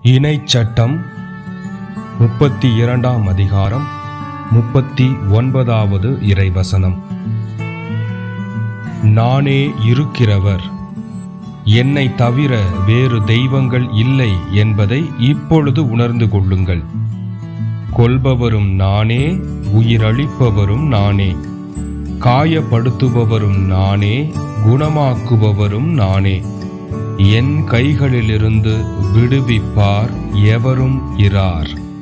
இணைச்சட்டம் முப்பத்தி இரண்டாம் அதிகாரம் முப்பத்தி ஒன்பதாவது இறைவசனம் நானே இருக்கிறவர் என்னை தவிர வேறு தெய்வங்கள் இல்லை என்பதை இப்பொழுது உணர்ந்து கொள்ளுங்கள் கொல்பவரும் நானே உயிரளிப்பவரும் நானே காயப்படுத்துபவரும் நானே குணமாக்குபவரும் நானே என் கைகளிலிருந்து விடுவிப்பார் எவரும் இரார்